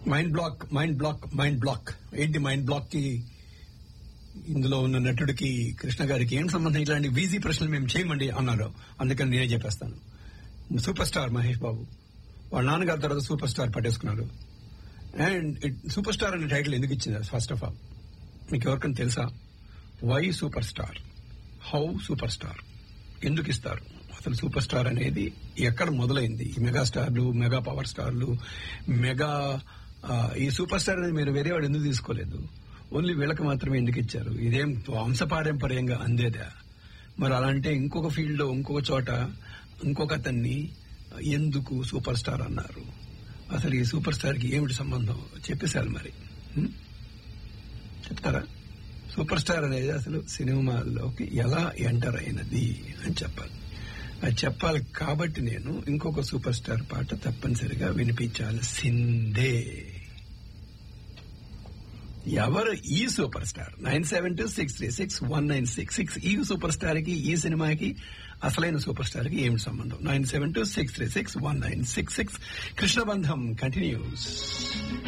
Mind block mind block mind block ఏంటి mind block కి ఇందులో ఉన్న నటుడికి కృష్ణ గారికి ఏం సంబంధం ఇలాంటి వీజీ ప్రశ్నలు మేము చేయమండి అన్నారు అందుకని నేనే చెప్పేస్తాను సూపర్ స్టార్ మహేష్ బాబు వాళ్ళ నాన్నగారి తర్వాత సూపర్ స్టార్ పట్టేసుకున్నారు అండ్ సూపర్ స్టార్ అనే టైటిల్ ఎందుకు ఇచ్చింది ఫస్ట్ ఆఫ్ ఆల్ మీకు ఎవరికైనా తెలుసా why super star how super star ఎందుకు ఇస్తారు అసలు సూపర్ స్టార్ అనేది ఎక్కడ మొదలైంది ఈ మెగా స్టార్లు మెగా పవర్ స్టార్లు మెగా ఆ, ఈ సూపర్ స్టార్ అనేది మీరు వేరే వాడు ఎందుకు తీసుకోలేదు ఓన్లీ వీళ్ళకి మాత్రమే ఎందుకు ఇచ్చారు ఇదేం వంశపారంపర్యంగా అందేదా మరి అలాంటి ఇంకొక ఫీల్డ్ లో ఇంకొక చోట ఇంకొక అతన్ని ఎందుకు సూపర్ స్టార్ అన్నారు అసలు ఈ సూపర్ స్టార్ కి ఏమిటి సంబంధం చెప్పేశారు మరి హ్మ్? చెప్తారా సూపర్ స్టార్ అనేది అసలు సినిమాల్లోకి ఎలా ఎంటర్ అయినది అని చెప్పాలి అది చెప్పాలి కాబట్టి నేను ఇంకొక సూపర్ స్టార్ పాట తప్పనిసరిగా వినిపించాల్సిందే ఎవరు ఈ super star nine seven two six three six one nine six six ఈ సూపర్ స్టార్ కి ఈ సినిమాకి అసలైన సూపర్ స్టార్ కి ఏమిటి సంబంధం nine seven two six three six one nine six six కృష్ణబంధం కంటిన్యూస్